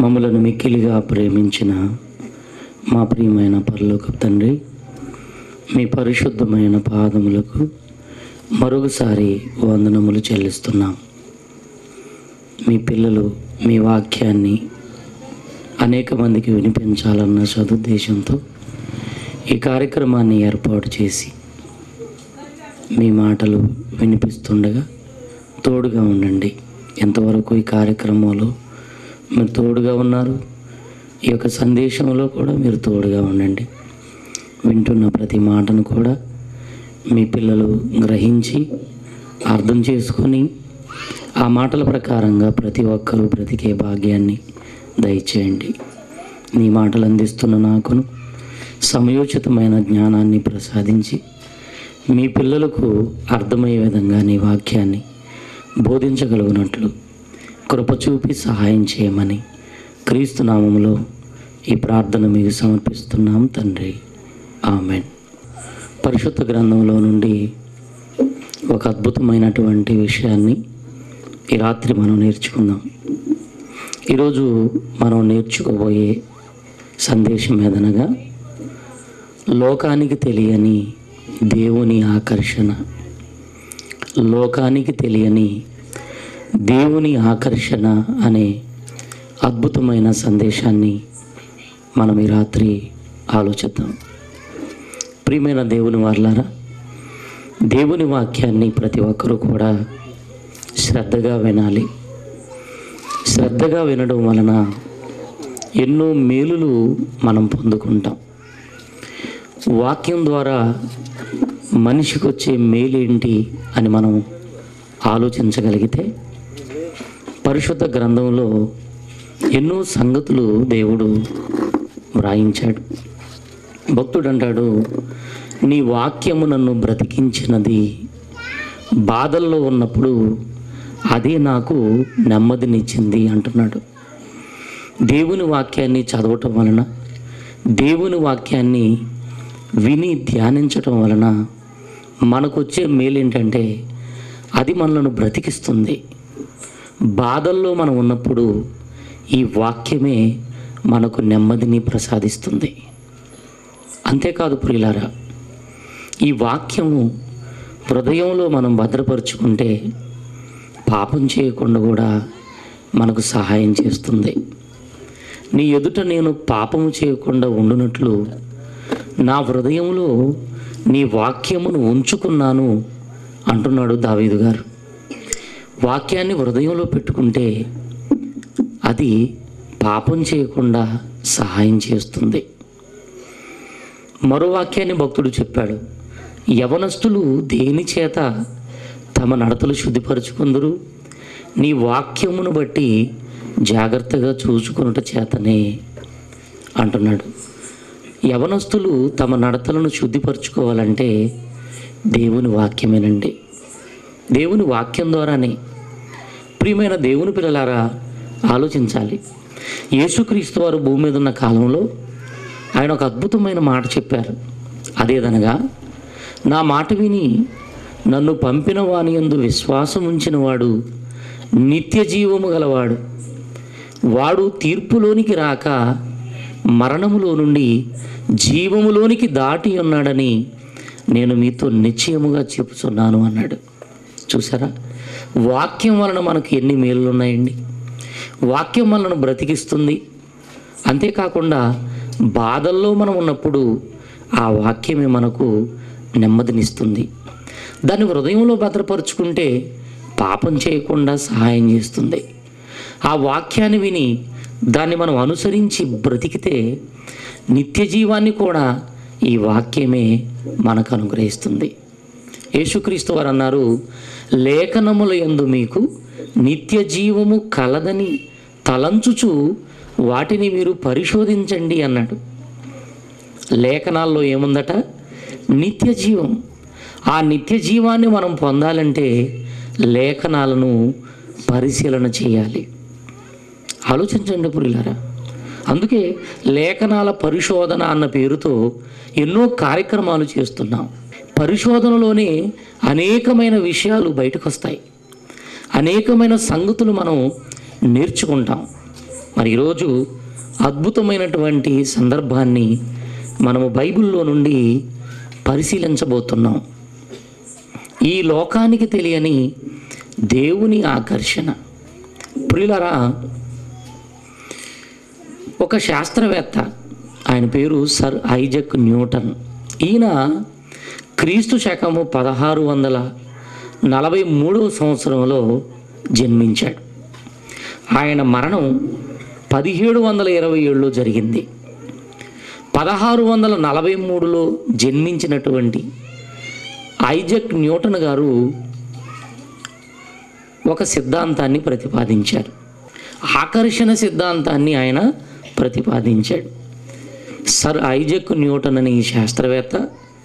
మమ్మలను మిక్కిలిగా ప్రేమించిన మా ప్రియమైన పరలోక తండ్రి మీ పరిశుద్ధమైన పాదములకు మరొకసారి వందనములు చెల్లిస్తున్నాం మీ పిల్లలు మీ వాక్యాన్ని అనేక మందికి వినిపించాలన్న సదుద్దేశంతో ఈ కార్యక్రమాన్ని ఏర్పాటు చేసి మీ మాటలు వినిపిస్తుండగా తోడుగా ఉండండి ఎంతవరకు ఈ కార్యక్రమంలో మీరు తోడుగా ఉన్నారు ఈ యొక్క సందేశంలో కూడా మీరు తోడుగా ఉండండి వింటున్న ప్రతి మాటను కూడా మీ పిల్లలు గ్రహించి అర్థం చేసుకొని ఆ మాటల ప్రకారంగా ప్రతి ఒక్కరూ బ్రతికే భాగ్యాన్ని దయచేయండి నీ మాటలు అందిస్తున్న నాకును సమయోచితమైన జ్ఞానాన్ని ప్రసాదించి మీ పిల్లలకు అర్థమయ్యే విధంగా నీ వాక్యాన్ని బోధించగలుగునట్లు కృప చూపి సహాయం చేయమని క్రీస్తు నామములో ఈ ప్రార్థన మీకు సమర్పిస్తున్నాం తండ్రి ఆమెన్ పరిశుద్ధ గ్రంథంలో నుండి ఒక అద్భుతమైనటువంటి విషయాన్ని ఈ రాత్రి మనం నేర్చుకుందాం ఈరోజు మనం నేర్చుకోబోయే సందేశం ఏదనగా లోకానికి తెలియని దేవుని ఆకర్షణ లోకానికి తెలియని దేవుని ఆకర్షణ అనే అద్భుతమైన సందేశాన్ని మనం ఈ రాత్రి ఆలోచిద్దాం ప్రియమైన దేవుని వార్లారా దేవుని వాక్యాన్ని ప్రతి ఒక్కరూ కూడా శ్రద్ధగా వినాలి శ్రద్ధగా వినడం వలన ఎన్నో మేలులు మనం పొందుకుంటాం వాక్యం ద్వారా మనిషికి వచ్చే మేలేంటి అని మనం ఆలోచించగలిగితే పరిశుద్ధ గ్రంథంలో ఎన్నో సంగతులు దేవుడు వ్రాయించాడు భక్తుడు అంటాడు నీ వాక్యము నన్ను బ్రతికించినది బాధల్లో ఉన్నప్పుడు అదే నాకు నెమ్మదినిచ్చింది అంటున్నాడు దేవుని వాక్యాన్ని చదవటం వలన దేవుని వాక్యాన్ని విని ధ్యానించటం వలన మనకు వచ్చే మేలు ఏంటంటే అది మనలను బ్రతికిస్తుంది బాధల్లో మనం ఉన్నప్పుడు ఈ వాక్యమే మనకు నెమ్మదిని ప్రసాదిస్తుంది అంతేకాదు ప్రియులారా ఈ వాక్యము హృదయంలో మనం భద్రపరుచుకుంటే పాపం చేయకుండా కూడా మనకు సహాయం చేస్తుంది నీ ఎదుట నేను పాపము చేయకుండా ఉండునట్లు నా హృదయంలో నీ వాక్యమును ఉంచుకున్నాను అంటున్నాడు దావీదు గారు వాక్యాన్ని హృదయంలో పెట్టుకుంటే అది పాపం చేయకుండా సహాయం చేస్తుంది మరో వాక్యాన్ని భక్తుడు చెప్పాడు యవనస్తులు దేని చేత తమ నడతలు శుద్ధిపరచుకుందరు నీ వాక్యమును బట్టి జాగ్రత్తగా చూసుకున్నట చేతనే అంటున్నాడు యవనస్తులు తమ నడతలను శుద్ధిపరచుకోవాలంటే దేవుని వాక్యమేనండి దేవుని వాక్యం ద్వారానే ప్రియమైన దేవుని పిల్లలారా ఆలోచించాలి యేసుక్రీస్తు వారు భూమి మీద ఉన్న కాలంలో ఆయన ఒక అద్భుతమైన మాట చెప్పారు అదేదనగా నా మాట విని నన్ను పంపిన వాని యందు విశ్వాసం ఉంచిన వాడు నిత్య జీవము గలవాడు వాడు తీర్పులోనికి రాక మరణములో నుండి జీవములోనికి దాటి ఉన్నాడని నేను మీతో నిశ్చయముగా చెప్పుచున్నాను అన్నాడు చూసారా వాక్యం వలన మనకు ఎన్ని మేలు ఉన్నాయండి వాక్యం వలన బ్రతికిస్తుంది అంతేకాకుండా బాధల్లో మనం ఉన్నప్పుడు ఆ వాక్యమే మనకు నెమ్మదినిస్తుంది దాన్ని హృదయంలో భద్రపరుచుకుంటే పాపం చేయకుండా సహాయం చేస్తుంది ఆ వాక్యాన్ని విని దాన్ని మనం అనుసరించి బ్రతికితే నిత్య జీవాన్ని కూడా ఈ వాక్యమే మనకు అనుగ్రహిస్తుంది యేసుక్రీస్తు వారు అన్నారు లేఖనముల యందు మీకు నిత్య జీవము కలదని తలంచుచు వాటిని మీరు పరిశోధించండి అన్నాడు లేఖనాల్లో ఏముందట నిత్య జీవం ఆ నిత్య జీవాన్ని మనం పొందాలంటే లేఖనాలను పరిశీలన చేయాలి ఆలోచించండి పురిలారా అందుకే లేఖనాల పరిశోధన అన్న పేరుతో ఎన్నో కార్యక్రమాలు చేస్తున్నాం పరిశోధనలోనే అనేకమైన విషయాలు బయటకు వస్తాయి అనేకమైన సంగతులు మనం నేర్చుకుంటాం మరి ఈరోజు అద్భుతమైనటువంటి సందర్భాన్ని మనము బైబిల్లో నుండి పరిశీలించబోతున్నాం ఈ లోకానికి తెలియని దేవుని ఆకర్షణ ప్రియులరా ఒక శాస్త్రవేత్త ఆయన పేరు సర్ ఐజక్ న్యూటన్ ఈయన క్రీస్తు శకము పదహారు వందల నలభై మూడవ సంవత్సరంలో జన్మించాడు ఆయన మరణం పదిహేడు వందల ఇరవై ఏడులో జరిగింది పదహారు వందల నలభై మూడులో జన్మించినటువంటి ఐజక్ న్యూటన్ గారు ఒక సిద్ధాంతాన్ని ప్రతిపాదించారు ఆకర్షణ సిద్ధాంతాన్ని ఆయన ప్రతిపాదించాడు సర్ ఐజక్ న్యూటన్ అనే ఈ శాస్త్రవేత్త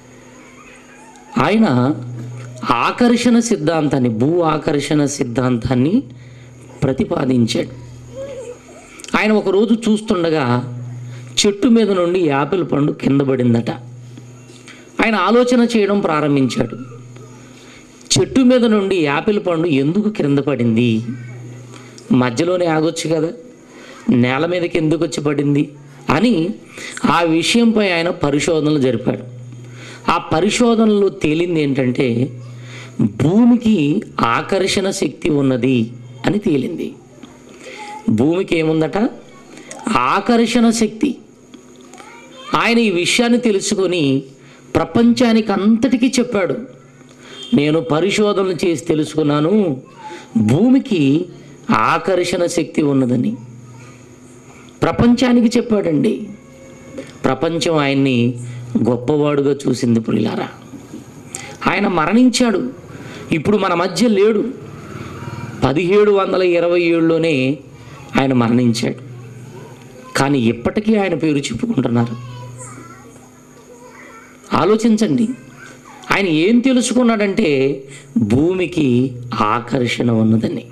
ఆయన ఆకర్షణ సిద్ధాంతాన్ని భూ ఆకర్షణ సిద్ధాంతాన్ని ప్రతిపాదించాడు ఆయన ఒకరోజు చూస్తుండగా చెట్టు మీద నుండి యాపిల్ పండు కింద పడిందట ఆయన ఆలోచన చేయడం ప్రారంభించాడు చెట్టు మీద నుండి యాపిల్ పండు ఎందుకు కింద పడింది మధ్యలోనే ఆగొచ్చు కదా నేల మీదకి ఎందుకు వచ్చి పడింది అని ఆ విషయంపై ఆయన పరిశోధనలు జరిపాడు ఆ పరిశోధనలో తేలింది ఏంటంటే భూమికి ఆకర్షణ శక్తి ఉన్నది అని తేలింది భూమికి ఏముందట ఆకర్షణ శక్తి ఆయన ఈ విషయాన్ని తెలుసుకొని ప్రపంచానికి అంతటికీ చెప్పాడు నేను పరిశోధనలు చేసి తెలుసుకున్నాను భూమికి ఆకర్షణ శక్తి ఉన్నదని ప్రపంచానికి చెప్పాడండి ప్రపంచం ఆయన్ని గొప్పవాడుగా చూసింది ప్రియులారా ఆయన మరణించాడు ఇప్పుడు మన మధ్య లేడు పదిహేడు వందల ఇరవై ఏడులోనే ఆయన మరణించాడు కానీ ఇప్పటికీ ఆయన పేరు చెప్పుకుంటున్నారు ఆలోచించండి ఆయన ఏం తెలుసుకున్నాడంటే భూమికి ఆకర్షణ ఉన్నదని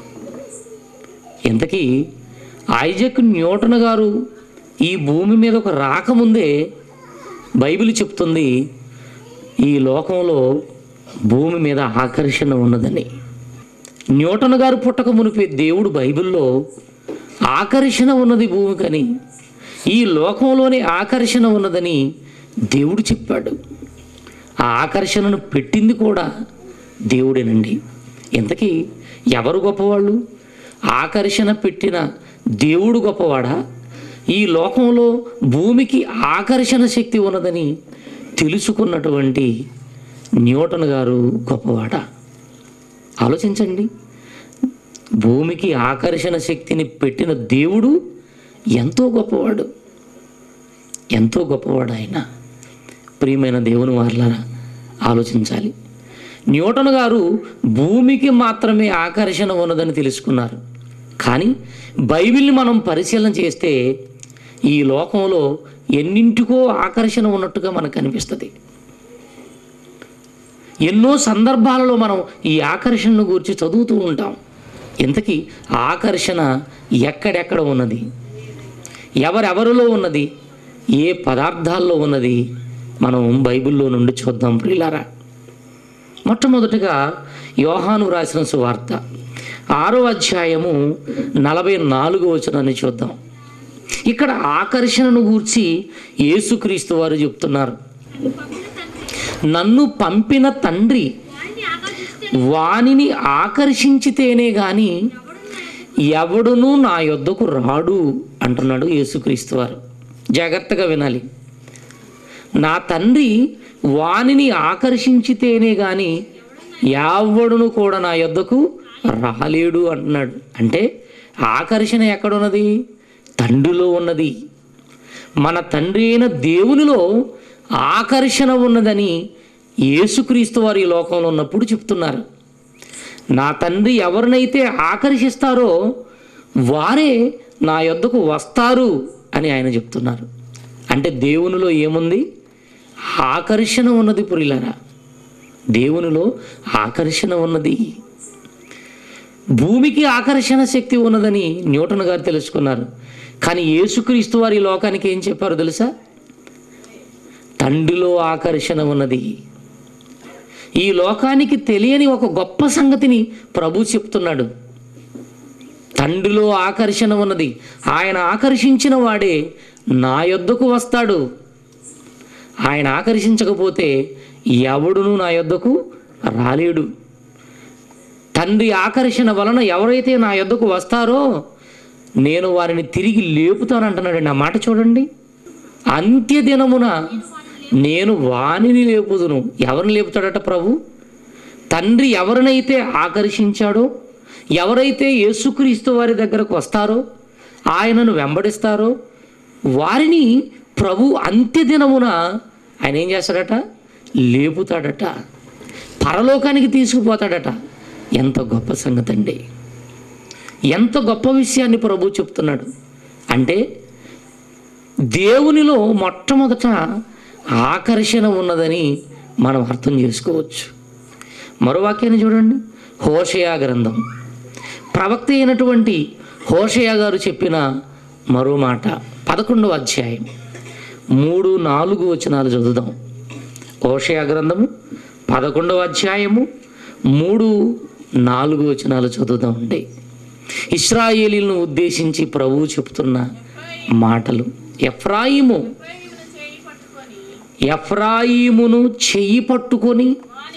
ఇంతకీ ఐజక్ న్యూటన్ గారు ఈ భూమి మీద ఒక రాకముందే బైబిల్ చెప్తుంది ఈ లోకంలో భూమి మీద ఆకర్షణ ఉన్నదని న్యూటన్ గారు పుట్టక మునిపే దేవుడు బైబిల్లో ఆకర్షణ ఉన్నది భూమికని ఈ లోకంలోనే ఆకర్షణ ఉన్నదని దేవుడు చెప్పాడు ఆ ఆకర్షణను పెట్టింది కూడా దేవుడేనండి ఇంతకీ ఎవరు గొప్పవాళ్ళు ఆకర్షణ పెట్టిన దేవుడు గొప్పవాడా ఈ లోకంలో భూమికి ఆకర్షణ శక్తి ఉన్నదని తెలుసుకున్నటువంటి న్యూటన్ గారు గొప్పవాడా ఆలోచించండి భూమికి ఆకర్షణ శక్తిని పెట్టిన దేవుడు ఎంతో గొప్పవాడు ఎంతో గొప్పవాడు ఆయన ప్రియమైన దేవుని వారులారా ఆలోచించాలి న్యూటన్ గారు భూమికి మాత్రమే ఆకర్షణ ఉన్నదని తెలుసుకున్నారు కానీ బైబిల్ని మనం పరిశీలన చేస్తే ఈ లోకంలో ఎన్నింటికో ఆకర్షణ ఉన్నట్టుగా మనకు కనిపిస్తుంది ఎన్నో సందర్భాలలో మనం ఈ ఆకర్షణను గురించి చదువుతూ ఉంటాం ఇంతకీ ఆకర్షణ ఎక్కడెక్కడ ఉన్నది ఎవరెవరిలో ఉన్నది ఏ పదార్థాల్లో ఉన్నది మనం బైబిల్లో నుండి చూద్దాం ప్రియులారా మొట్టమొదటిగా యోహాను రాసిన సువార్త ఆరో అధ్యాయము నలభై నాలుగో వచనాన్ని చూద్దాం ఇక్కడ ఆకర్షణను గూర్చి యేసుక్రీస్తు వారు చెప్తున్నారు నన్ను పంపిన తండ్రి వానిని ఆకర్షించితేనే గాని ఎవడునూ నా యొద్దకు రాడు అంటున్నాడు యేసుక్రీస్తు వారు జాగ్రత్తగా వినాలి నా తండ్రి వానిని ఆకర్షించితేనే గాని ఎవడును కూడా నా యొద్దకు రాలేడు అంటున్నాడు అంటే ఆకర్షణ ఎక్కడున్నది తండ్రిలో ఉన్నది మన తండ్రి అయిన దేవునిలో ఆకర్షణ ఉన్నదని యేసుక్రీస్తు వారు ఈ లోకంలో ఉన్నప్పుడు చెప్తున్నారు నా తండ్రి ఎవరినైతే ఆకర్షిస్తారో వారే నా యొద్దకు వస్తారు అని ఆయన చెప్తున్నారు అంటే దేవునిలో ఏముంది ఆకర్షణ ఉన్నది పురిలారా దేవునిలో ఆకర్షణ ఉన్నది భూమికి ఆకర్షణ శక్తి ఉన్నదని న్యూటన్ గారు తెలుసుకున్నారు కానీ యేసుక్రీస్తు వారి ఈ లోకానికి ఏం చెప్పారు తెలుసా తండ్రిలో ఆకర్షణ ఉన్నది ఈ లోకానికి తెలియని ఒక గొప్ప సంగతిని ప్రభు చెప్తున్నాడు తండ్రిలో ఆకర్షణ ఉన్నది ఆయన ఆకర్షించిన వాడే నా యొద్దకు వస్తాడు ఆయన ఆకర్షించకపోతే ఎవడును నా యొద్దకు రాలేడు తండ్రి ఆకర్షణ వలన ఎవరైతే నా యొద్దకు వస్తారో నేను వారిని తిరిగి లేపుతానంటున్నాడండి ఆ మాట చూడండి అంత్యదినమున నేను వానిని లేపుదును ఎవరిని లేపుతాడట ప్రభు తండ్రి ఎవరినైతే ఆకర్షించాడో ఎవరైతే యేసుక్రీస్తు వారి దగ్గరకు వస్తారో ఆయనను వెంబడిస్తారో వారిని ప్రభు అంత్యదినమున ఆయన ఏం చేస్తాడట లేపుతాడట పరలోకానికి తీసుకుపోతాడట ఎంత గొప్ప సంగతి అండి ఎంత గొప్ప విషయాన్ని ప్రభు చెప్తున్నాడు అంటే దేవునిలో మొట్టమొదట ఆకర్షణ ఉన్నదని మనం అర్థం చేసుకోవచ్చు మరో వాక్యాన్ని చూడండి హోషయా గ్రంథం ప్రవక్త అయినటువంటి హోషయా గారు చెప్పిన మరో మాట పదకొండవ అధ్యాయం మూడు నాలుగు వచనాలు చదువుదాం హోషయా గ్రంథము పదకొండవ అధ్యాయము మూడు నాలుగు వచనాలు చదువుదాం అండి ఇస్రాయేలీలను ఉద్దేశించి ప్రభువు చెప్తున్న మాటలు ఎఫ్రాయిము ఎఫ్రాయిమును చెయ్యి పట్టుకొని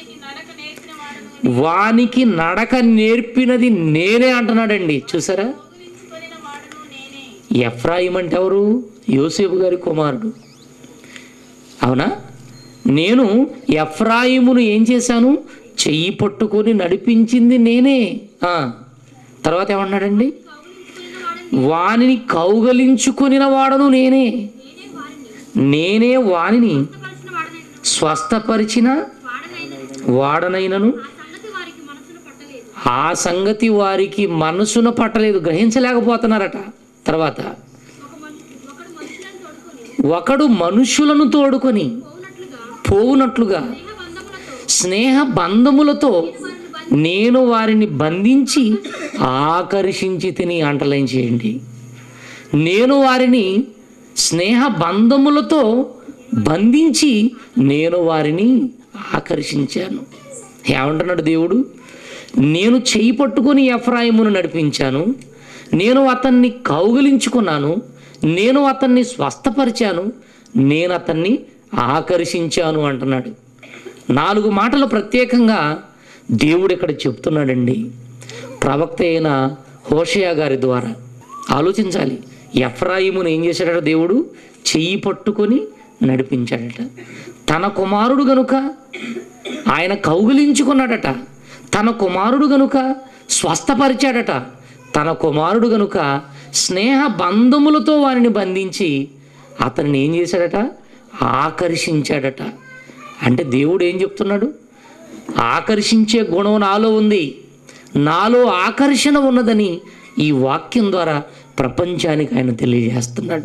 వానికి నడక నేర్పినది నేనే అంటున్నాడండి చూసారా ఎఫ్రాయిం అంటే ఎవరు యోసేపు గారి కుమారుడు అవునా నేను ఎఫ్రాయిమును ఏం చేశాను చెయ్యి పట్టుకొని నడిపించింది నేనే ఆ, తర్వాత ఏమన్నాడండి వానిని కౌగలించుకొనిన వాడను నేనే నేనే వానిని స్వస్థపరిచిన వాడనైనను ఆ సంగతి వారికి మనసున పట్టలేదు గ్రహించలేకపోతున్నారట తర్వాత ఒకడు మనుషులను తోడుకొని పోవునట్లుగా స్నేహ బంధములతో నేను వారిని బంధించి ఆకర్షించి తిని అంటలైన్ చేయండి నేను వారిని స్నేహ బంధములతో బంధించి నేను వారిని ఆకర్షించాను ఏమంటున్నాడు దేవుడు నేను చేయి పట్టుకొని ఎఫ్రాయిమును నడిపించాను నేను అతన్ని కౌగిలించుకున్నాను నేను అతన్ని స్వస్థపరిచాను నేను అతన్ని ఆకర్షించాను అంటున్నాడు నాలుగు మాటలు ప్రత్యేకంగా దేవుడు ఇక్కడ చెప్తున్నాడండి ప్రవక్త అయిన హోషయా గారి ద్వారా ఆలోచించాలి ఎఫ్రాయిమును ఏం చేశాడట దేవుడు చెయ్యి పట్టుకొని నడిపించాడట తన కుమారుడు గనుక ఆయన కౌగిలించుకున్నాడట తన కుమారుడు గనుక స్వస్థపరిచాడట తన కుమారుడు గనుక స్నేహ బంధములతో వారిని బంధించి అతన్ని ఏం చేశాడట ఆకర్షించాడట అంటే దేవుడు ఏం చెప్తున్నాడు ఆకర్షించే గుణం నాలో ఉంది నాలో ఆకర్షణ ఉన్నదని ఈ వాక్యం ద్వారా ప్రపంచానికి ఆయన తెలియజేస్తున్నాడు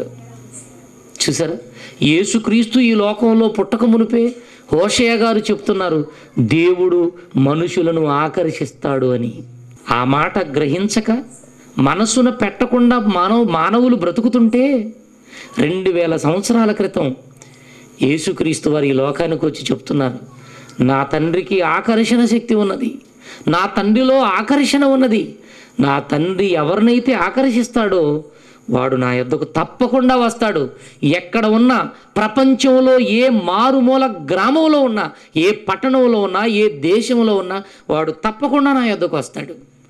చూసారా యేసుక్రీస్తు ఈ లోకంలో పుట్టక మునిపే హోషయ గారు చెప్తున్నారు దేవుడు మనుషులను ఆకర్షిస్తాడు అని ఆ మాట గ్రహించక మనసున పెట్టకుండా మానవ మానవులు బ్రతుకుతుంటే రెండు వేల సంవత్సరాల క్రితం యేసుక్రీస్తు వారి ఈ లోకానికి వచ్చి చెప్తున్నారు నా తండ్రికి ఆకర్షణ శక్తి ఉన్నది నా తండ్రిలో ఆకర్షణ ఉన్నది నా తండ్రి ఎవరినైతే ఆకర్షిస్తాడో వాడు నా యొద్దకు తప్పకుండా వస్తాడు ఎక్కడ ఉన్నా ప్రపంచంలో ఏ మారుమూల గ్రామంలో ఉన్నా ఏ పట్టణంలో ఉన్నా ఏ దేశంలో ఉన్నా వాడు తప్పకుండా నా యొద్దకు వస్తాడు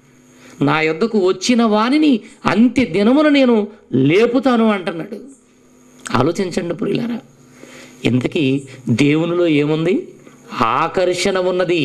నా యొద్దకు వచ్చిన వానిని అంత్య దినమున నేను లేపుతాను అంటున్నాడు ఆలోచించండి పురిలారా ఇంతకీ దేవునిలో ఏముంది ఆకర్షణ ఉన్నది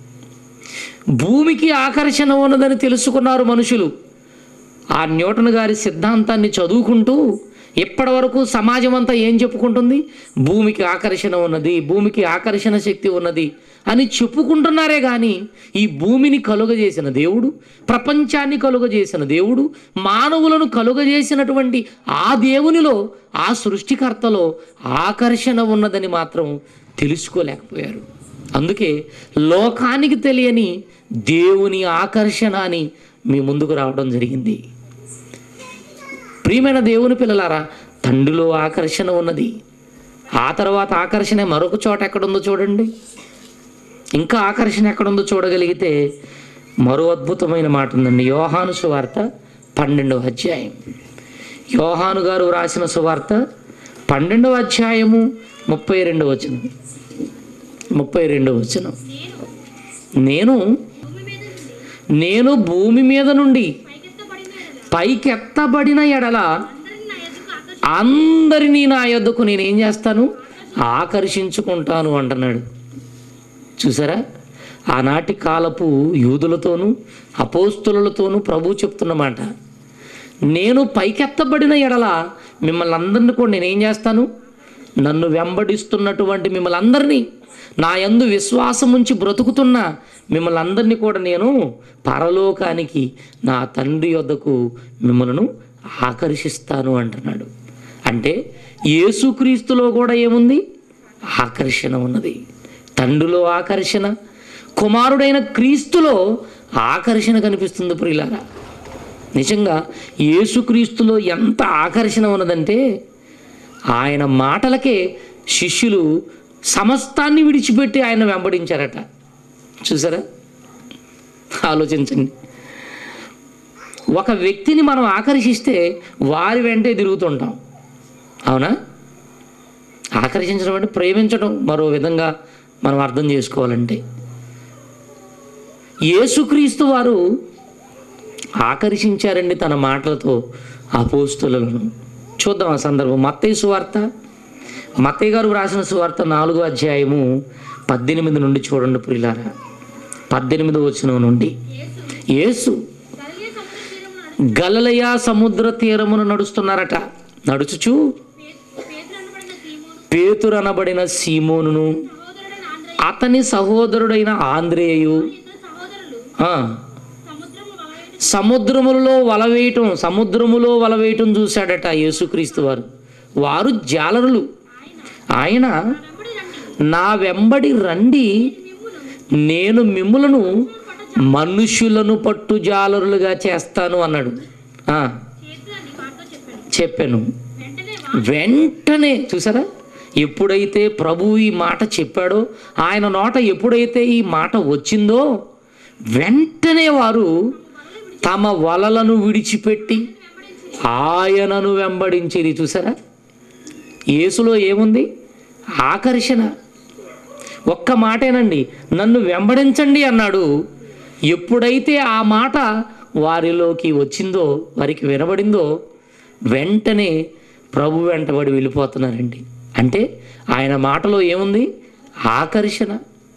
భూమికి ఆకర్షణ ఉన్నదని తెలుసుకున్నారు మనుషులు ఆ న్యూటన్ గారి సిద్ధాంతాన్ని చదువుకుంటూ ఇప్పటి వరకు సమాజం అంతా ఏం చెప్పుకుంటుంది భూమికి ఆకర్షణ ఉన్నది భూమికి ఆకర్షణ శక్తి ఉన్నది అని చెప్పుకుంటున్నారే కానీ ఈ భూమిని కలుగజేసిన దేవుడు ప్రపంచాన్ని కలుగజేసిన దేవుడు మానవులను కలుగజేసినటువంటి ఆ దేవునిలో ఆ సృష్టికర్తలో ఆకర్షణ ఉన్నదని మాత్రం తెలుసుకోలేకపోయారు అందుకే లోకానికి తెలియని దేవుని ఆకర్షణ అని మీ ముందుకు రావడం జరిగింది ప్రియమైన దేవుని పిల్లలారా తండ్రిలో ఆకర్షణ ఉన్నది ఆ తర్వాత ఆకర్షణ మరొక చోట ఎక్కడుందో చూడండి ఇంకా ఆకర్షణ ఎక్కడుందో చూడగలిగితే మరో అద్భుతమైన మాట ఉందండి యోహాను సువార్త పన్నెండవ అధ్యాయం యోహాను గారు వ్రాసిన సువార్త పన్నెండవ అధ్యాయము ముప్పై రెండవ వచనం ముప్పై రెండవ వచనం నేను నేను భూమి మీద నుండి పైకెత్తబడిన ఎడల అందరినీ నా యొద్దకు నేనేం చేస్తాను ఆకర్షించుకుంటాను అంటున్నాడు చూసారా ఆనాటి కాలపు యూదులతోనూ అపోస్తులతోనూ ప్రభు చెప్తున్నమాట నేను పైకెత్తబడిన ఎడల మిమ్మల్ని అందరినీ కూడా నేనేం చేస్తాను నన్ను వెంబడిస్తున్నటువంటి మిమ్మల్ని అందరినీ నా యందు విశ్వాసం ఉంచి బ్రతుకుతున్న మిమ్మల్ని అందరినీ కూడా నేను పరలోకానికి నా తండ్రి యొద్దకు మిమ్మల్ని ఆకర్షిస్తాను అంటున్నాడు అంటే యేసుక్రీస్తులో కూడా ఏముంది ఆకర్షణ ఉన్నది తండ్రిలో ఆకర్షణ కుమారుడైన క్రీస్తులో ఆకర్షణ కనిపిస్తుంది ప్రియులారా నిజంగా యేసుక్రీస్తులో ఎంత ఆకర్షణ ఉన్నదంటే ఆయన మాటలకే శిష్యులు సమస్తాన్ని విడిచిపెట్టి ఆయన వెంబడించారట చూసారా ఆలోచించండి ఒక వ్యక్తిని మనం ఆకర్షిస్తే వారి వెంటే తిరుగుతుంటాం అవునా ఆకర్షించడం అంటే ప్రేమించడం మరో విధంగా మనం అర్థం చేసుకోవాలంటే యేసుక్రీస్తు వారు ఆకర్షించారండి తన మాటలతో అపోస్తులను చూద్దాం ఆ సందర్భం మత్తయి సువార్త మత్తయ్య గారు వ్రాసిన సువార్త నాలుగో అధ్యాయము పద్దెనిమిది నుండి చూడండి ప్రియులారా పద్దెనిమిది వచనం నుండి యేసు గలలయ సముద్ర తీరమును నడుస్తున్నారట నడుచుచు పేతురు అనబడిన సీమోనును అతని సహోదరుడైన ఆంద్రేయు ఆ, సముద్రములలో వలవేయటం సముద్రములో వలవేయటం చూశాడట యేసుక్రీస్తు వారు వారు జాలరులు ఆయన నా వెంబడి రండి నేను మిమ్ములను మనుషులను పట్టు జాలరులుగా చేస్తాను అన్నాడు ఆ, చెప్పాను వెంటనే చూసారా ఎప్పుడైతే ప్రభు ఈ మాట చెప్పాడో ఆయన నోట ఎప్పుడైతే ఈ మాట వచ్చిందో వెంటనే వారు తమ వలలను విడిచిపెట్టి ఆయనను వెంబడించేది చూసారా యేసులో ఏముంది ఆకర్షణ ఒక్క మాటేనండి నన్ను వెంబడించండి అన్నాడు ఎప్పుడైతే ఆ మాట వారిలోకి వచ్చిందో వారికి వినబడిందో వెంటనే ప్రభు వెంటబడి వెళ్ళిపోతున్నారండి అంటే ఆయన మాటలో ఏముంది ఆకర్షణ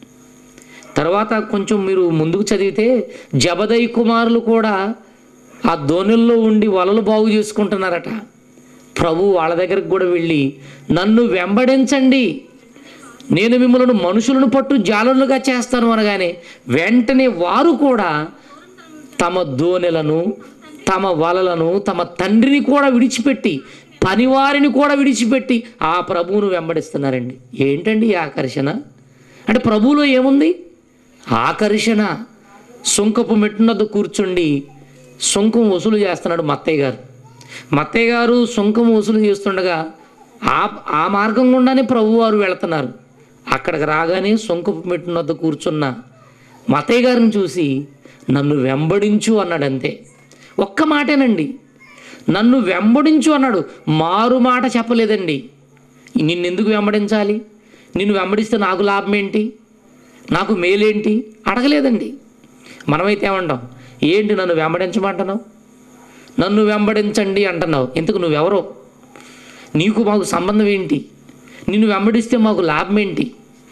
తర్వాత కొంచెం మీరు ముందుకు చదివితే జబదయ్ కుమారులు కూడా ఆ ధోనిల్లో ఉండి వలలు బాగు చేసుకుంటున్నారట ప్రభు వాళ్ళ దగ్గరకు కూడా వెళ్ళి నన్ను వెంబడించండి నేను మిమ్మల్ని మనుషులను పట్టు జాలరులుగా చేస్తాను అనగానే వెంటనే వారు కూడా తమ దోనెలను తమ వలలను తమ తండ్రిని కూడా విడిచిపెట్టి పనివారిని కూడా విడిచిపెట్టి ఆ ప్రభువును వెంబడిస్తున్నారండి ఏంటండి ఈ ఆకర్షణ అంటే ప్రభువులో ఏముంది ఆకర్షణ సుంకపు మెట్టునద్దు కూర్చుండి సుంకం వసూలు చేస్తున్నాడు మత్తయ్య గారు మత్తయ్య గారు సుంకం వసూలు చేస్తుండగా ఆ ఆ మార్గం గుండానే ప్రభువారు వెళుతున్నారు అక్కడికి రాగానే సుంకపు మెట్టునద్దు కూర్చున్న మతయ్య గారిని చూసి నన్ను వెంబడించు అన్నాడు అంతే ఒక్క మాటేనండి నన్ను వెంబడించు అన్నాడు మారు మాట చెప్పలేదండి నిన్నెందుకు వెంబడించాలి నిన్ను వెంబడిస్తే నాకు లాభం ఏంటి నాకు మేలేంటి అడగలేదండి మనమైతే ఏమంటాం ఏంటి నన్ను వెంబడించమంటున్నావు నన్ను వెంబడించండి అంటున్నావు ఎందుకు నువ్వెవరో నీకు మాకు సంబంధం ఏంటి నిన్ను వెంబడిస్తే మాకు లాభం ఏంటి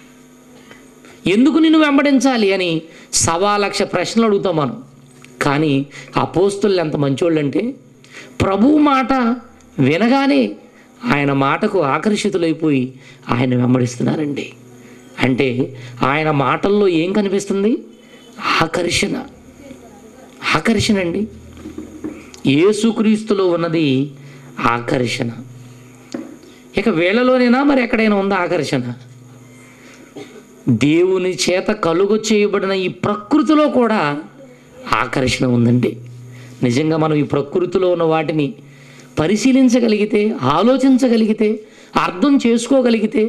ఎందుకు నిన్ను వెంబడించాలి అని సవా లక్ష ప్రశ్నలు అడుగుతాం మనం కానీ అపోస్తులు ఎంత మంచోళ్ళు అంటే ప్రభు మాట వినగానే ఆయన మాటకు ఆకర్షితులైపోయి ఆయన వెంబడిస్తున్నారండి అంటే ఆయన మాటల్లో ఏం కనిపిస్తుంది ఆకర్షణ ఆకర్షణ అండి యేసుక్రీస్తులో ఉన్నది ఆకర్షణ ఇక వీళ్ళలోనేనా మరి ఎక్కడైనా ఉందా ఆకర్షణ దేవుని చేత కలుగు చేయబడిన ఈ ప్రకృతిలో కూడా ఆకర్షణ ఉందండి నిజంగా మనం ఈ ప్రకృతిలో ఉన్న వాటిని పరిశీలించగలిగితే ఆలోచించగలిగితే అర్థం చేసుకోగలిగితే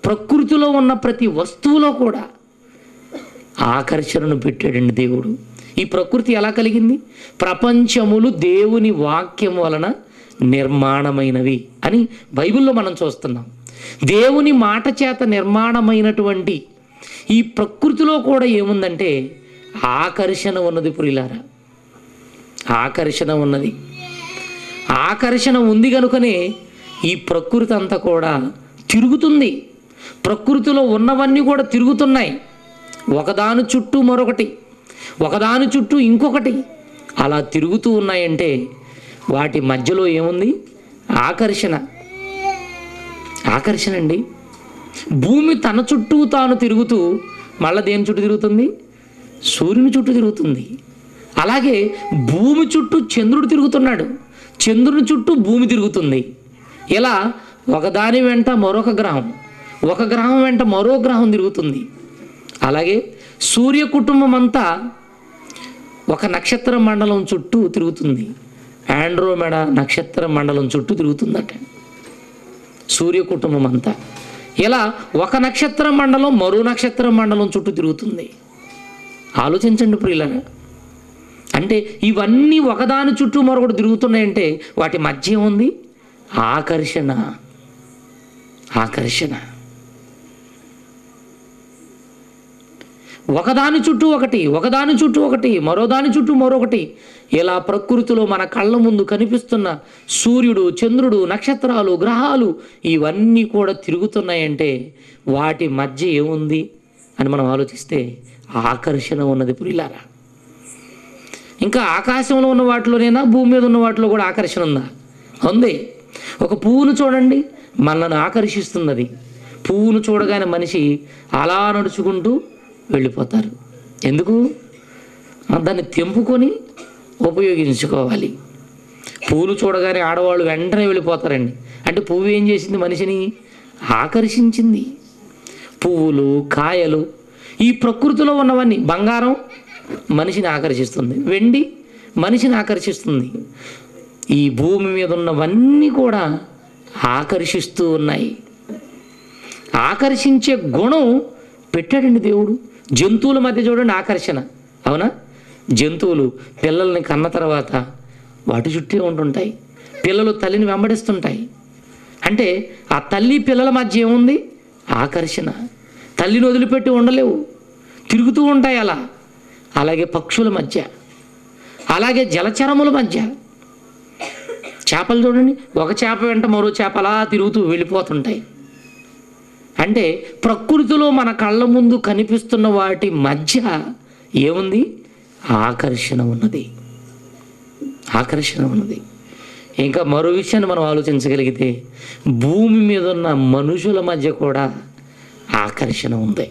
ప్రకృతిలో ఉన్న ప్రతి వస్తువులో కూడా ఆకర్షణను పెట్టాడండి దేవుడు ఈ ప్రకృతి ఎలా కలిగింది ప్రపంచములు దేవుని వాక్యం వలన నిర్మాణమైనవి అని బైబిల్లో మనం చూస్తున్నాం దేవుని మాట చేత నిర్మాణమైనటువంటి ఈ ప్రకృతిలో కూడా ఏముందంటే ఆకర్షణ ఉన్నది పురిలారా ఆకర్షణ ఉన్నది ఆకర్షణ ఉంది కనుకనే ఈ ప్రకృతి అంతా కూడా తిరుగుతుంది ప్రకృతిలో ఉన్నవన్నీ కూడా తిరుగుతున్నాయి ఒకదాని చుట్టూ మరొకటి ఒకదాని చుట్టూ ఇంకొకటి అలా తిరుగుతూ ఉన్నాయంటే వాటి మధ్యలో ఏముంది ఆకర్షణ ఆకర్షణ అండి భూమి తన చుట్టూ తాను తిరుగుతూ మళ్ళీ దేని చుట్టూ తిరుగుతుంది సూర్యుని చుట్టూ తిరుగుతుంది అలాగే భూమి చుట్టూ చంద్రుడు తిరుగుతున్నాడు చంద్రుని చుట్టూ భూమి తిరుగుతుంది ఇలా ఒకదాని వెంట మరొక గ్రహం ఒక గ్రహం వెంట మరో గ్రహం తిరుగుతుంది అలాగే సూర్య కుటుంబం అంతా ఒక నక్షత్ర మండలం చుట్టూ తిరుగుతుంది ఆండ్రోమెడ నక్షత్ర మండలం చుట్టూ తిరుగుతుందట సూర్య కుటుంబం అంతా ఇలా ఒక నక్షత్ర మండలం మరో నక్షత్ర మండలం చుట్టూ తిరుగుతుంది ఆలోచించండి ప్రియులరా అంటే ఇవన్నీ ఒకదాని చుట్టూ మరొకటి తిరుగుతున్నాయంటే వాటి మధ్య ఉంది ఆకర్షణ ఆకర్షణ ఒకదాని చుట్టూ ఒకటి ఒకదాని చుట్టూ ఒకటి మరో దాని చుట్టూ మరొకటి ఇలా ప్రకృతిలో మన కళ్ళ ముందు కనిపిస్తున్న సూర్యుడు చంద్రుడు నక్షత్రాలు గ్రహాలు ఇవన్నీ కూడా తిరుగుతున్నాయంటే వాటి మధ్య ఏముంది అని మనం ఆలోచిస్తే ఆకర్షణ ఉన్నది పురిలారా ఇంకా ఆకాశంలో ఉన్న వాటిలోనైనా భూమి మీద ఉన్న వాటిలో కూడా ఆకర్షణ ఉందా ఉంది ఒక పువ్వును చూడండి మనల్ని ఆకర్షిస్తున్నది పువ్వును చూడగానే మనిషి అలా నడుచుకుంటూ వెళ్ళిపోతారు ఎందుకు ఆ, దాన్ని తెంపుకొని ఉపయోగించుకోవాలి పువ్వులు చూడగానే ఆడవాళ్ళు వెంటనే వెళ్ళిపోతారండి అంటే పువ్వు ఏం చేసింది మనిషిని ఆకర్షించింది పువ్వులు కాయలు ఈ ప్రకృతిలో ఉన్నవన్నీ బంగారం మనిషిని ఆకర్షిస్తుంది వెండి మనిషిని ఆకర్షిస్తుంది ఈ భూమి మీద ఉన్నవన్నీ కూడా ఆకర్షిస్తూ ఉన్నాయి ఆకర్షించే గుణం పెట్టాడండి దేవుడు జంతువుల మధ్య చూడండి ఆకర్షణ అవునా జంతువులు పిల్లల్ని కన్న తర్వాత వాటి చుట్టే ఉంటుంటాయి పిల్లలు తల్లిని వెంబడిస్తుంటాయి అంటే ఆ తల్లి పిల్లల మధ్య ఏముంది ఆకర్షణ తల్లిని వదిలిపెట్టి ఉండలేవు తిరుగుతూ ఉంటాయి అలా అలాగే పక్షుల మధ్య అలాగే జలచరముల మధ్య చేపలు చూడండి ఒక చేప వెంట మరో చేప అలా తిరుగుతూ వెళ్ళిపోతుంటాయి అంటే ప్రకృతిలో మన కళ్ళ ముందు కనిపిస్తున్న వాటి మధ్య ఏముంది ఆకర్షణ ఉన్నది ఆకర్షణ ఉన్నది ఇంకా మరో విషయాన్ని మనం ఆలోచించగలిగితే భూమి మీద ఉన్న మనుషుల మధ్య కూడా ఆకర్షణ ఉంది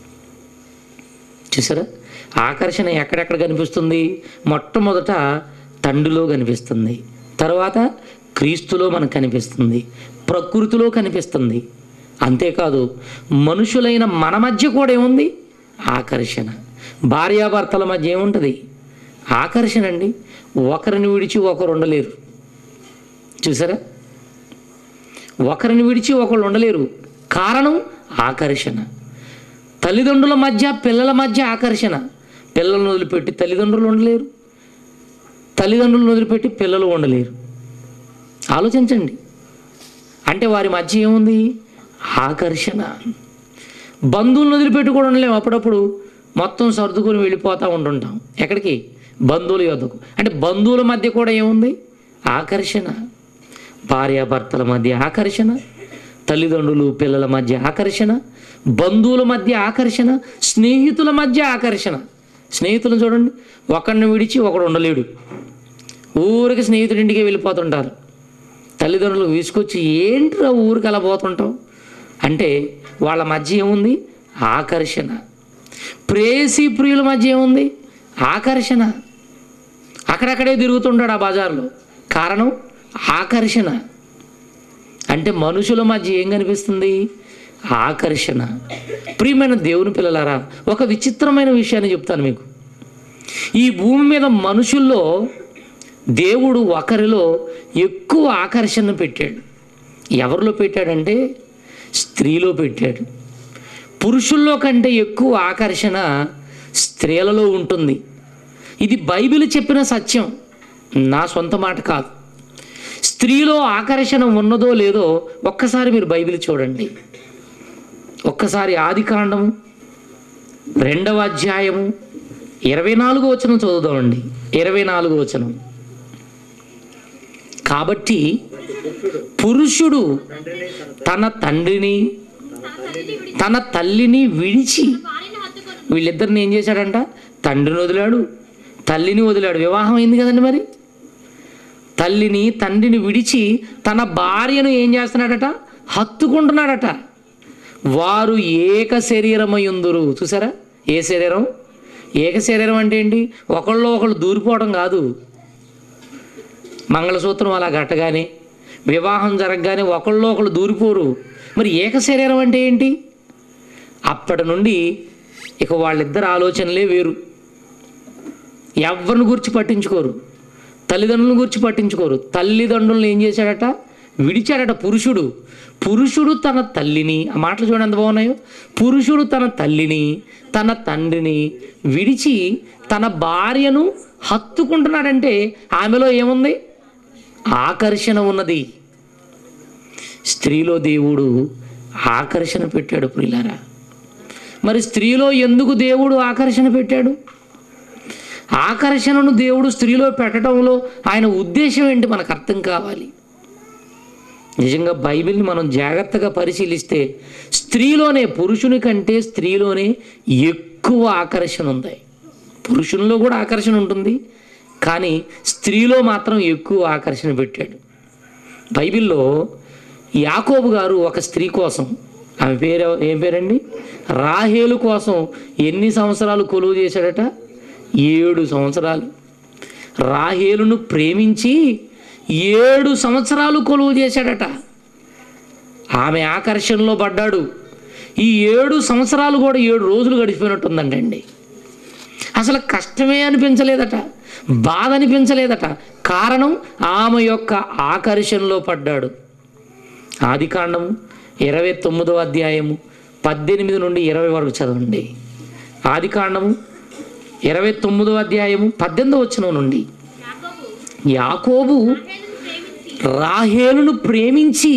చూసారా ఆకర్షణ ఎక్కడెక్కడ కనిపిస్తుంది మొట్టమొదట తండ్రిలో కనిపిస్తుంది తర్వాత క్రీస్తులో మనకు కనిపిస్తుంది ప్రకృతిలో కనిపిస్తుంది అంతేకాదు మనుషులైన మన మధ్య కూడా ఏముంది ఆకర్షణ భార్యాభర్తల మధ్య ఏముంటుంది ఆకర్షణ అండి ఒకరిని విడిచి ఒకరు ఉండలేరు చూసారా ఒకరిని విడిచి ఒకళ్ళు ఉండలేరు కారణం ఆకర్షణ తల్లిదండ్రుల మధ్య పిల్లల మధ్య ఆకర్షణ పిల్లలను వదిలిపెట్టి తల్లిదండ్రులు ఉండలేరు తల్లిదండ్రులను వదిలిపెట్టి పిల్లలు ఉండలేరు ఆలోచించండి అంటే వారి మధ్య ఏముంది ఆకర్షణ బంధువులను వదిలిపెట్టి కూడా ఉండలేము అప్పుడప్పుడు మొత్తం సర్దుకొని వెళ్ళిపోతూ ఉంటుంటాం ఎక్కడికి బంధువుల యొద్దకు అంటే బంధువుల మధ్య కూడా ఏముంది ఆకర్షణ భార్యాభర్తల మధ్య ఆకర్షణ తల్లిదండ్రులు పిల్లల మధ్య ఆకర్షణ బంధువుల మధ్య ఆకర్షణ స్నేహితుల మధ్య ఆకర్షణ స్నేహితులను చూడండి ఒకరిని విడిచి ఒకడు ఉండలేడు ఊరికి స్నేహితుడి ఇంటికి వెళ్ళిపోతుంటారు తల్లిదండ్రులు తీసుకొచ్చి ఏంట్రా ఊరికి అలా పోతుంటాం అంటే వాళ్ళ మధ్య ఏముంది ఆకర్షణ ప్రేసి ప్రియుల మధ్య ఏముంది ఆకర్షణ అక్కడక్కడే తిరుగుతుంటాడు ఆ బజార్లో కారణం ఆకర్షణ అంటే మనుషుల మధ్య ఏం కనిపిస్తుంది ఆకర్షణ ప్రియమైన దేవుని పిల్లలారా ఒక విచిత్రమైన విషయాన్ని చెప్తాను మీకు ఈ భూమి మీద మనుషుల్లో దేవుడు ఒకరిలో ఎక్కువ ఆకర్షణ పెట్టాడు ఎవరిలో పెట్టాడంటే స్త్రీలో పెట్టాడు పురుషుల్లో కంటే ఎక్కువ ఆకర్షణ స్త్రీలలో ఉంటుంది ఇది బైబిల్ చెప్పిన సత్యం నా సొంత మాట కాదు స్త్రీలో ఆకర్షణ ఉన్నదో లేదో ఒక్కసారి మీరు బైబిల్ చూడండి ఒక్కసారి ఆది కాండము రెండవ అధ్యాయము ఇరవై నాలుగు వచనం చదువుదామండి ఇరవై నాలుగు వచనం కాబట్టి పురుషుడు తన తండ్రిని తన తల్లిని విడిచి వీళ్ళిద్దరిని ఏం చేశాడంట తండ్రిని వదిలాడు తల్లిని వదిలాడు వివాహం అయింది కదండి మరి తల్లిని తండ్రిని విడిచి తన భార్యను ఏం చేస్తున్నాడట హత్తుకుంటున్నాడట వారు ఏక శరీరమయుందురు చూసారా ఏ శరీరం ఏక శరీరం అంటే ఏంటి ఒకళ్ళు ఒకళ్ళు దూరిపోవడం కాదు మంగళసూత్రం అలా కట్టగానే వివాహం జరగగానే ఒకళ్ళు ఒకళ్ళు దూరిపోరు మరి ఏక శరీరం అంటే ఏంటి అప్పటి నుండి ఇక వాళ్ళిద్దరు ఆలోచనలే వేరు ఎవరిని గురించి పట్టించుకోరు తల్లిదండ్రులను గురించి పట్టించుకోరు తల్లిదండ్రులను ఏం చేశాడట విడిచాడట పురుషుడు పురుషుడు తన తల్లిని ఆ మాటలు చూడండి ఎంత బాగున్నాయో పురుషుడు తన తల్లిని తన తండ్రిని విడిచి తన భార్యను హత్తుకుంటున్నాడంటే ఆమెలో ఏముంది ఆకర్షణ ఉన్నది స్త్రీలో దేవుడు ఆకర్షణ పెట్టాడు ప్రియులారా మరి స్త్రీలో ఎందుకు దేవుడు ఆకర్షణ పెట్టాడు ఆకర్షణను దేవుడు స్త్రీలో పెట్టడంలో ఆయన ఉద్దేశం ఏంటి మనకు అర్థం కావాలి నిజంగా బైబిల్ని మనం జాగ్రత్తగా పరిశీలిస్తే స్త్రీలోనే పురుషుని కంటే స్త్రీలోనే ఎక్కువ ఆకర్షణ ఉంది పురుషునిలో కూడా ఆకర్షణ ఉంటుంది కానీ స్త్రీలో మాత్రం ఎక్కువ ఆకర్షణ పెట్టాడు బైబిల్లో యాకోబు గారు ఒక స్త్రీ కోసం ఆమె పేరు ఏం పేరండి రాహేలు కోసం ఎన్ని సంవత్సరాలు కొలువు చేశాడట ఏడు సంవత్సరాలు రాహేలును ప్రేమించి ఏడు సంవత్సరాలు కొలువు చేశాడట ఆమె ఆకర్షణలో పడ్డాడు ఈ ఏడు సంవత్సరాలు కూడా ఏడు రోజులు గడిచిపోయినట్టుందండి అసలు కష్టమే అనిపించలేదట బాధ అనిపించలేదట కారణం ఆమె యొక్క ఆకర్షణలో పడ్డాడు ఆది కాండము ఇరవై తొమ్మిదో అధ్యాయము పద్దెనిమిది నుండి ఇరవై వరకు చదవండి ఆది కాండము ఇరవై తొమ్మిదో అధ్యాయము పద్దెనిమిదో వచ్చిన నుండి యాకోబు రాహేలును ప్రేమించి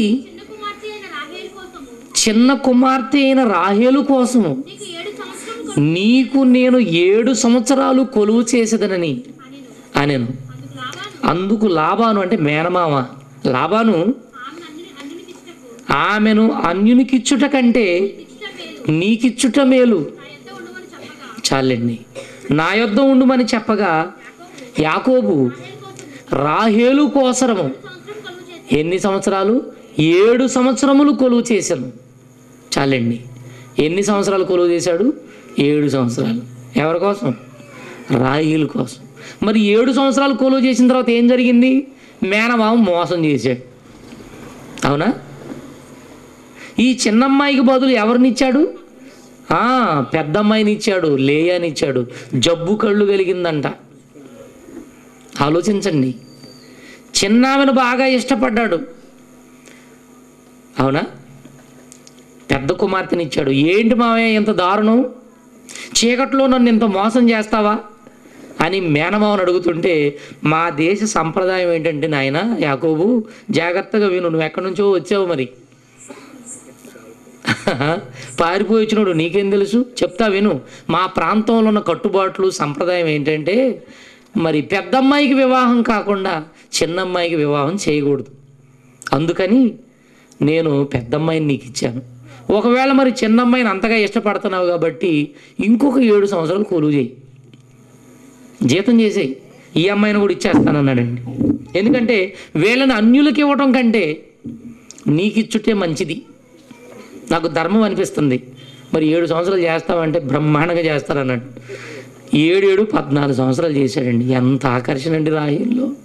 చిన్న కుమార్తె అయిన రాహేలు కోసము నీకు నేను ఏడు సంవత్సరాలు కొలువు చేసేదనని అనెను అందుకు లాభాను అంటే మేనమామ లాభాను ఆమెను అన్యునికిచ్చుట కంటే నీకిచ్చుట మేలు చాలండి నా యొద్ద ఉండుమని చెప్పగా యాకోబు రాహేలు కోసరము ఎన్ని సంవత్సరాలు ఏడు సంవత్సరములు కొలువు చేశాను చాలండి ఎన్ని సంవత్సరాలు కొలువు చేశాడు ఏడు సంవత్సరాలు ఎవరి కోసం రాహేలు కోసం మరి ఏడు సంవత్సరాలు కొలువు చేసిన తర్వాత ఏం జరిగింది మేనమామ మోసం చేశాడు అవునా ఈ చిన్నమ్మాయికి బదులు ఎవరినిచ్చాడు ఆ, పెద్దమ్మాయిని ఇచ్చాడు లేయానిచ్చాడు జబ్బు కళ్ళు కలిగిందంట ఆలోచించండి చిన్నామెను బాగా ఇష్టపడ్డాడు అవునా పెద్ద కుమార్తెని ఇచ్చాడు ఏంటి మావయ్య ఇంత దారుణం చీకట్లో నన్ను ఇంత మోసం చేస్తావా అని మేనమావని అడుగుతుంటే మా దేశ సంప్రదాయం ఏంటంటే నాయన యాకోబు జాగ్రత్తగా విను నువ్వు ఎక్కడి నుంచో వచ్చావు మరి పారిపోయి వచ్చినోడు నీకేం తెలుసు చెప్తా విను మా ప్రాంతంలో ఉన్న కట్టుబాట్లు సంప్రదాయం ఏంటంటే మరి పెద్దమ్మాయికి వివాహం కాకుండా చిన్నమ్మాయికి వివాహం చేయకూడదు అందుకని నేను పెద్దమ్మాయిని నీకు ఇచ్చాను ఒకవేళ మరి చిన్నమ్మాయిని అంతగా ఇష్టపడుతున్నావు కాబట్టి ఇంకొక ఏడు సంవత్సరాలు కొలువు చేయి జీతం చేసేయి ఈ అమ్మాయిని కూడా ఇచ్చేస్తానన్నాడండి ఎందుకంటే వీళ్ళని అన్యులకి ఇవ్వటం కంటే నీకు ఇచ్చుటే మంచిది నాకు ధర్మం అనిపిస్తుంది మరి ఏడు సంవత్సరాలు చేస్తామంటే బ్రహ్మాండంగా చేస్తారన్నాడు ఏడు ఏడు పద్నాలుగు సంవత్సరాలు చేశాడండి ఎంత ఆకర్షణ అండి రాహిల్లో